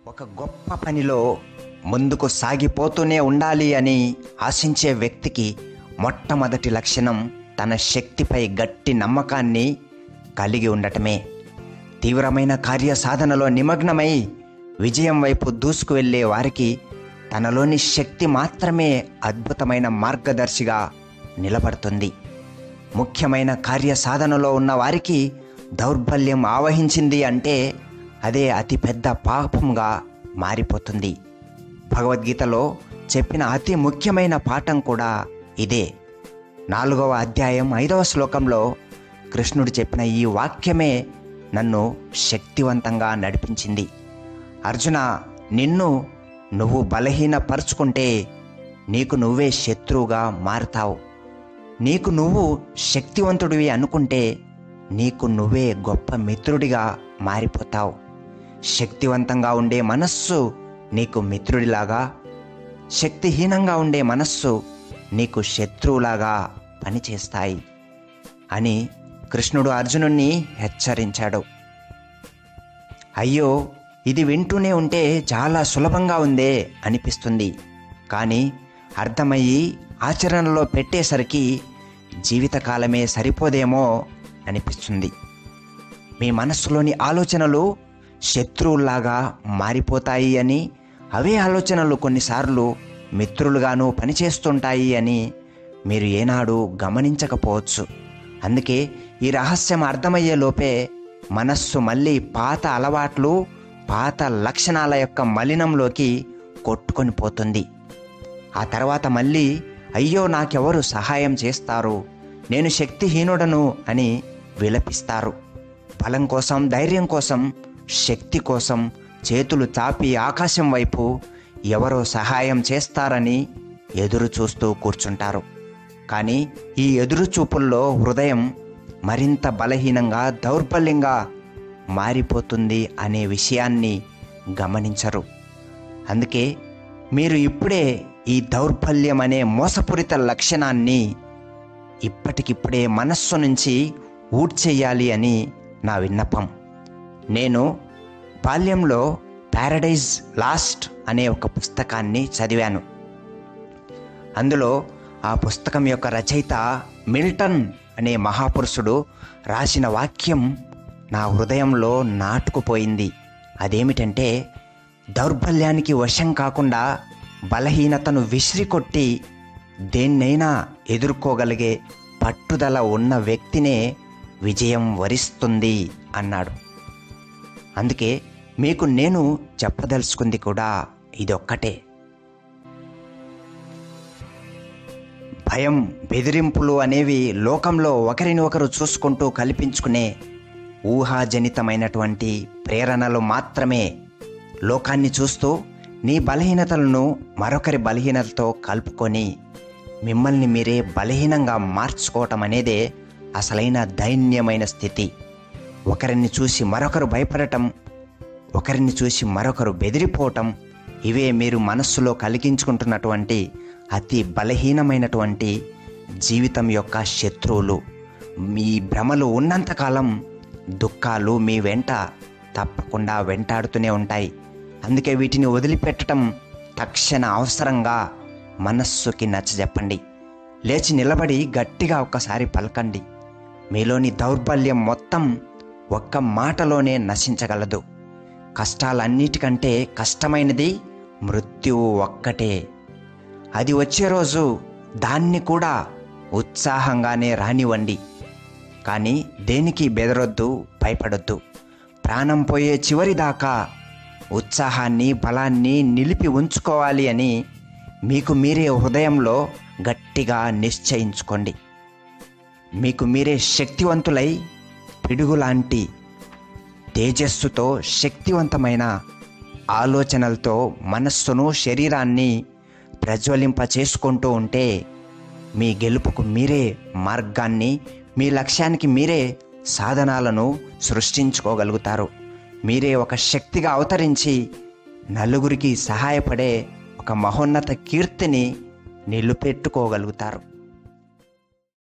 ఒక గొప్ప పనిలో ముందుకు సాగిపోతూనే ఉండాలి అని ఆశించే వ్యక్తికి మొట్టమొదటి లక్షణం తన శక్తిపై గట్టి నమ్మకాన్ని కలిగి ఉండటమే తీవ్రమైన కార్యసాధనలో నిమగ్నమై విజయం వైపు దూసుకు వెళ్ళే వారికి తనలోని శక్తి మాత్రమే అద్భుతమైన మార్గదర్శిగా నిలబడుతుంది ముఖ్యమైన కార్యసాధనలో ఉన్న వారికి దౌర్బల్యం ఆవహించింది అంటే అదే అతిపెద్ద పాపంగా మారిపోతుంది భగవద్గీతలో చెప్పిన అతి ముఖ్యమైన పాఠం కూడా ఇదే నాలుగవ అధ్యాయం ఐదవ శ్లోకంలో కృష్ణుడు చెప్పిన ఈ వాక్యమే నన్ను శక్తివంతంగా నడిపించింది అర్జున నిన్ను నువ్వు బలహీనపరుచుకుంటే నీకు నువ్వే శత్రువుగా మారుతావు నీకు నువ్వు శక్తివంతుడివి అనుకుంటే నీకు నువ్వే గొప్ప మిత్రుడిగా మారిపోతావు శక్తివంతంగా ఉండే మనస్సు నీకు మిత్రుడిలాగా శక్తిహీనంగా ఉండే మనస్సు నీకు శత్రువులాగా పనిచేస్తాయి అని కృష్ణుడు అర్జునుణ్ణి హెచ్చరించాడు అయ్యో ఇది వింటూనే ఉంటే చాలా సులభంగా ఉందే అనిపిస్తుంది కానీ అర్థమయ్యి ఆచరణలో పెట్టేసరికి జీవితకాలమే సరిపోదేమో అనిపిస్తుంది మీ మనస్సులోని ఆలోచనలు శత్రువుల్లాగా మారిపోతాయి అని అవే ఆలోచనలు కొన్నిసార్లు మిత్రులుగాను పనిచేస్తుంటాయి అని మీరు ఏనాడు గమనించకపోవచ్చు అందుకే ఈ రహస్యం అర్థమయ్యే లోపే మనస్సు మళ్ళీ పాత అలవాట్లు పాత లక్షణాల యొక్క మలినంలోకి కొట్టుకొని పోతుంది ఆ తర్వాత మళ్ళీ అయ్యో నాకెవరు సహాయం చేస్తారు నేను శక్తిహీనుడను అని విలపిస్తారు బలం కోసం ధైర్యం కోసం శక్తి కోసం చేతులు చాపి ఆకాశం వైపు ఎవరో సహాయం చేస్తారని ఎదురు చూస్తూ కూర్చుంటారు కానీ ఈ ఎదురు చూపుల్లో హృదయం మరింత బలహీనంగా దౌర్బల్యంగా మారిపోతుంది అనే విషయాన్ని గమనించరు అందుకే మీరు ఇప్పుడే ఈ దౌర్బల్యం అనే మోసపూరిత లక్షణాన్ని ఇప్పటికిప్పుడే మనస్సు నుంచి ఊడ్చేయాలి అని నా విన్నపం నేను బాల్యంలో ప్యారడైజ్ లాస్ట్ అనే ఒక పుస్తకాన్ని చదివాను అందులో ఆ పుస్తకం యొక్క రచయిత మిల్టన్ అనే మహాపురుషుడు రాసిన వాక్యం నా హృదయంలో నాటుకుపోయింది అదేమిటంటే దౌర్బల్యానికి వశం కాకుండా బలహీనతను విసిరికొట్టి దేన్నైనా ఎదుర్కోగలిగే పట్టుదల ఉన్న వ్యక్తినే విజయం వరిస్తుంది అన్నాడు అందుకే మీకు నేను చెప్పదలుచుకుంది కూడా ఇదొక్కటే భయం బెదిరింపులు అనేవి లోకంలో ఒకరిని ఒకరు చూసుకుంటూ కల్పించుకునే ఊహాజనితమైనటువంటి ప్రేరణలు మాత్రమే లోకాన్ని చూస్తూ నీ బలహీనతలను మరొకరి బలహీనతతో కలుపుకొని మిమ్మల్ని మీరే బలహీనంగా మార్చుకోవటం అనేదే అసలైన దైన్యమైన స్థితి ఒకరిని చూసి మరొకరు భయపడటం ఒకరిని చూసి మరొకరు బెదిరిపోవటం ఇవే మీరు మనస్సులో కలిగించుకుంటున్నటువంటి అతి బలహీనమైనటువంటి జీవితం యొక్క శత్రువులు మీ భ్రమలు ఉన్నంతకాలం దుఃఖాలు మీ వెంట తప్పకుండా వెంటాడుతూనే ఉంటాయి అందుకే వీటిని వదిలిపెట్టడం తక్షణ అవసరంగా మనస్సుకి నచ్చజెప్పండి లేచి నిలబడి గట్టిగా ఒక్కసారి పలకండి మీలోని దౌర్బల్యం మొత్తం ఒక్క మాటలోనే నశించగలదు కష్టాలన్నిటికంటే కష్టమైనది మృత్యువు ఒక్కటే అది వచ్చే రోజు దాన్ని కూడా ఉత్సాహంగానే రానివ్వండి కానీ దేనికి బెదరొద్దు భయపడొద్దు ప్రాణం పోయే చివరి దాకా ఉత్సాహాన్ని బలాన్ని నిలిపి ఉంచుకోవాలి అని మీకు మీరే హృదయంలో గట్టిగా నిశ్చయించుకోండి మీకు మీరే శక్తివంతులై పిడుగులాంటి తేజస్సుతో శక్తివంతమైన ఆలోచనలతో మనస్సును శరీరాన్ని ప్రజ్వలింప చేసుకుంటూ ఉంటే మీ గెలుపుకు మీరే మార్గాన్ని మీ లక్ష్యానికి మీరే సాధనాలను సృష్టించుకోగలుగుతారు మీరే ఒక శక్తిగా అవతరించి నలుగురికి సహాయపడే ఒక మహోన్నత కీర్తిని నిలుపెట్టుకోగలుగుతారు